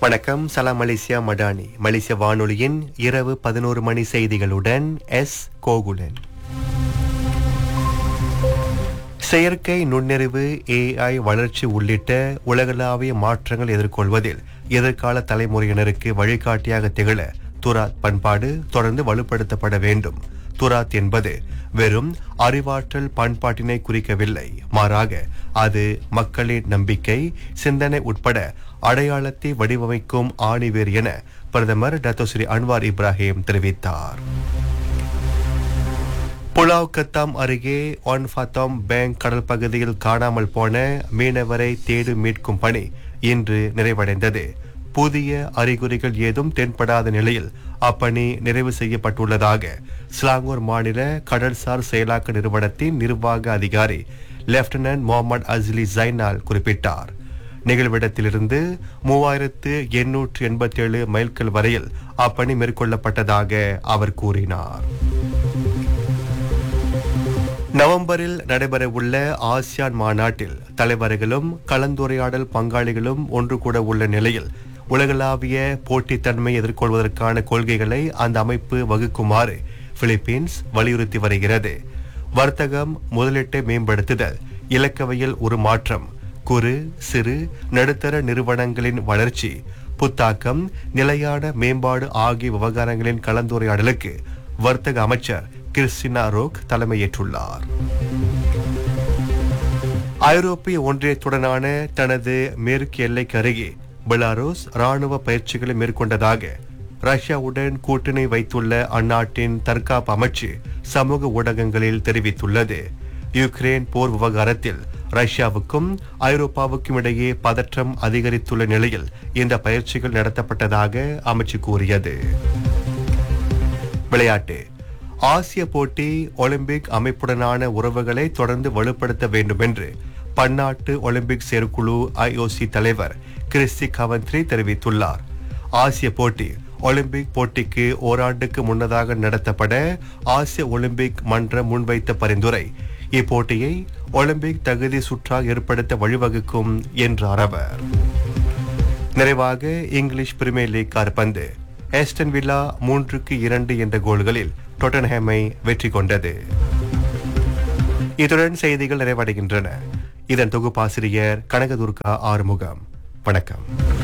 வணக்கம் சலாம் மலேசியா மடானி மலேசிய வானொலியின் இரவு பதினோரு மணி செய்திகளுடன் எஸ் கோகுலன் செயற்கை நுண்ணறிவு ஏஐ வளர்ச்சி உள்ளிட்ட உலகளாவிய மாற்றங்கள் எதிர்கொள்வதில் எதிர்கால தலைமுறையினருக்கு வழிகாட்டியாக திகழ துராத் பண்பாடு தொடர்ந்து வலுப்படுத்தப்பட வேண்டும் துராத் என்பது வெறும் அறிவாற்றல் பண்பாட்டினை குறிக்கவில்லை மாறாக அது மக்களின் நம்பிக்கை சிந்தனை உட்பட அடையாளத்தை வடிவமைக்கும் ஆணிவேர் என பிரதமர் டத்தோஸ்ரீ அன்வார் இப்ராஹிம் தெரிவித்தார் புலாவ் கத்தாம் அருகே ஒன்ஃபாத்தோம் பேங்க் கடல் பகுதியில் காணாமல் போன மீனவரை தேடு மீட்கும் பணி இன்று நிறைவடைந்தது புதிய அறிகுறிகள் ஏதும் தென்படாத நிலையில் அப்பணி நிறைவு செய்யப்பட்டுள்ளதாக ஸ்லாங்கூர் மாநில கடல்சார் செயலாக்க நிறுவனத்தின் நிர்வாக அதிகாரி லெப்டினன்ட் முகமது அஸ்லி ஜைனால் குறிப்பிட்டார் நிகழ்விடத்திலிருந்து மூவாயிரத்து எண்ணூற்று எண்பத்தி ஏழு மைல்கள் வரையில் அப்பணி மேற்கொள்ளப்பட்டதாக அவர் கூறினார் நவம்பரில் நடைபெறவுள்ள ஆசியான் மாநாட்டில் தலைவர்களும் கலந்துரையாடல் பங்காளிகளும் ஒன்று கூட உள்ள நிலையில் உலகளாவிய போட்டித்தன்மை எதிர்கொள்வதற்கான கொள்கைகளை அந்த அமைப்பு வகுக்குமாறு பிலிப்பீன்ஸ் வலியுறுத்தி வருகிறது வர்த்தகம் முதலீட்டை மேம்படுத்துதல் இலக்கவையில் ஒரு மாற்றம் குறு சிறு நடுத்தர நிறுவனங்களின் வளர்ச்சி புத்தாக்கம் நிலையான மேம்பாடு ஆகிய விவகாரங்களின் கலந்துரையாடலுக்கு வர்த்தக அமைச்சர் கிறிஸ்டினா ரோக் தலைமையேற்றுள்ளார் ஐரோப்பிய ஒன்றியத்துடனான தனது மேற்கு எல்லைக்கு அருகே பெலாருஸ் ராணுவ பயிற்சிகளை மேற்கொண்டதாக ரஷ்யாவுடன் கூட்டணி வைத்துள்ள அந்நாட்டின் தற்காப்பு அமைச்சு சமூக ஊடகங்களில் தெரிவித்துள்ளது யுக்ரைன் போர் விவகாரத்தில் ரஷ்யாவுக்கும் ஐரோப்பாவுக்கும் இடையே பதற்றம் அதிகரித்துள்ள நிலையில் இந்த பயிற்சிகள் நடத்தப்பட்டதாக அமைச்சு கூறியது விளையாட்டு ஆசிய போட்டி ஒலிம்பிக் அமைப்புடனான உறவுகளை தொடர்ந்து வலுப்படுத்த வேண்டும் என்று பன்னாட்டு ஒலிம்பிக் செயற்குழு ஐஓசி தலைவர் கிறிஸ்டி கவந்த்ரி தெரிவித்துள்ளார் ஆசிய போட்டி ஒலிம்பிக் போட்டிக்கு ஓராண்டுக்கு முன்னதாக நடத்தப்பட ஆசிய ஒலிம்பிக் மன்றம் முன்வைத்த பரிந்துரை இப்போட்டியை ஒலிம்பிக் தகுதி சுற்றாக ஏற்படுத்த வழிவகுக்கும் என்றார் அவர் நிறைவாக இங்கிலீஷ் பிரீமியர் லீக் கார்பந்து ஏஸ்டன் வில்லா மூன்றுக்கு இரண்டு என்ற கோல்களில் டொட்டன்ஹேமை வெற்றி கொண்டது இத்துடன் செய்திகள் நிறைவடைகின்றன இதன் தொகுப்பாசிரியர் கனகதுர்கா ஆறுமுகம் வணக்கம்